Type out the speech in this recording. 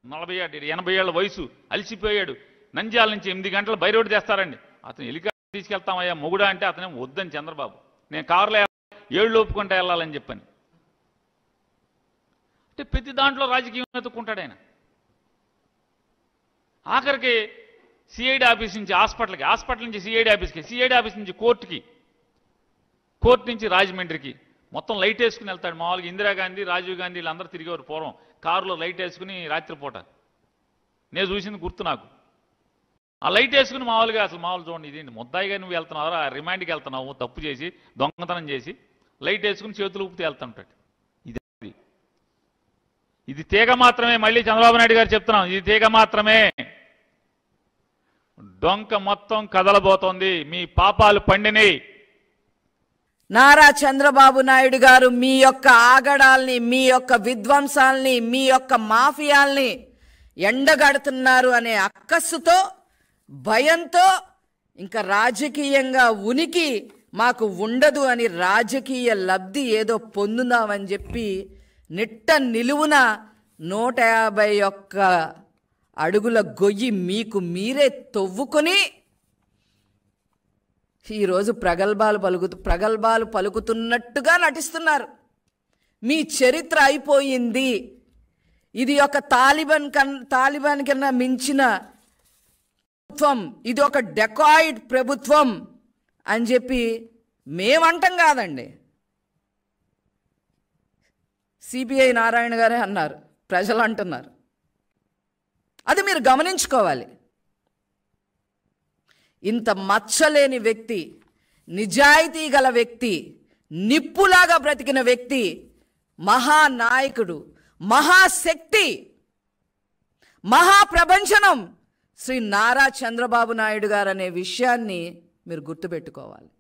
నలభై ఏడు ఎనభై ఏళ్ళ వయసు అలసిపోయాడు నంద్యాల నుంచి ఎనిమిది గంటలు బయరోడు తెస్తారండి అతను హెలికాప్టర్ తీసుకెళ్తామయ్యా మొగుడా అంటే అతనే వద్దని చంద్రబాబు నేను కారులో ఏళ్ళు ఒప్పుకుంటే వెళ్ళాలని చెప్పని అంటే ప్రతి దాంట్లో రాజకీయం ఎత్తుక్కుంటాడు ఆయన ఆఖరికి సిఐడి ఆఫీస్ నుంచి హాస్పిటల్కి హాస్పిటల్ నుంచి సిఐడి ఆఫీస్కి సిఐడి ఆఫీస్ నుంచి కోర్టుకి కోర్టు నుంచి రాజమండ్రికి మొత్తం లైట్ వేసుకుని వెళ్తాడు మామూలుగా ఇందిరాగాంధీ రాజీవ్ గాంధీ వీళ్ళందరూ తిరిగేవారు పూర్వం కారులో లైట్ వేసుకుని రాత్రిపూట నేను చూసింది గుర్తు నాకు ఆ లైట్ వేసుకుని మామూలుగా అసలు మామూలు చూడండి ఇదేంటి ముద్దాయిగా నువ్వు వెళ్తున్నావు ఆ రిమాండ్కి వెళ్తున్నావు తప్పు చేసి దొంగతనం చేసి లైట్ వేసుకుని చేతులు ఊపితే వెళ్తుంటాడు ఇది అది. ఇది తీగ మాత్రమే మళ్ళీ చంద్రబాబు నాయుడు గారు చెప్తున్నాం ఇది తీగ మాత్రమే డొంక మొత్తం కదలబోతోంది మీ పాపాలు పండినాయి నారా చంద్రబాబు నాయుడు గారు మీ యొక్క ఆగడాల్ని మీ యొక్క విధ్వంసాల్ని మీ యొక్క మాఫియాల్ని ఎండగడుతున్నారు అనే అక్కస్సుతో భయంతో ఇంకా రాజకీయంగా ఉనికి మాకు ఉండదు అని రాజకీయ లబ్ధి ఏదో పొందుదామని చెప్పి నిట్ట నిలువున నూట యాభై ఒక్క అడుగుల గొయ్యి మీకు మీరే తవ్వుకొని ఈరోజు ప్రగల్భాలు పలుకుతూ ప్రగల్భాలు పలుకుతున్నట్టుగా నటిస్తున్నారు మీ చరిత్ర అయిపోయింది ఇది ఒక తాలిబాన్ కన్ తాలిబాన్ కన్నా మించిన ప్రభుత్వం ఇది ఒక డెకాయిడ్ ప్రభుత్వం అని చెప్పి మేమంటాం కాదండి సిబిఐ నారాయణ గారే అన్నారు ప్రజలు అంటున్నారు అది మీరు గమనించుకోవాలి ఇంత మచ్చలేని వ్యక్తి నిజాయితీ గల వ్యక్తి నిప్పులాగా బ్రతికిన వ్యక్తి మహానాయకుడు మహాశక్తి మహాప్రపంచనం శ్రీ నారా చంద్రబాబు నాయుడు గారు అనే విషయాన్ని మీరు గుర్తుపెట్టుకోవాలి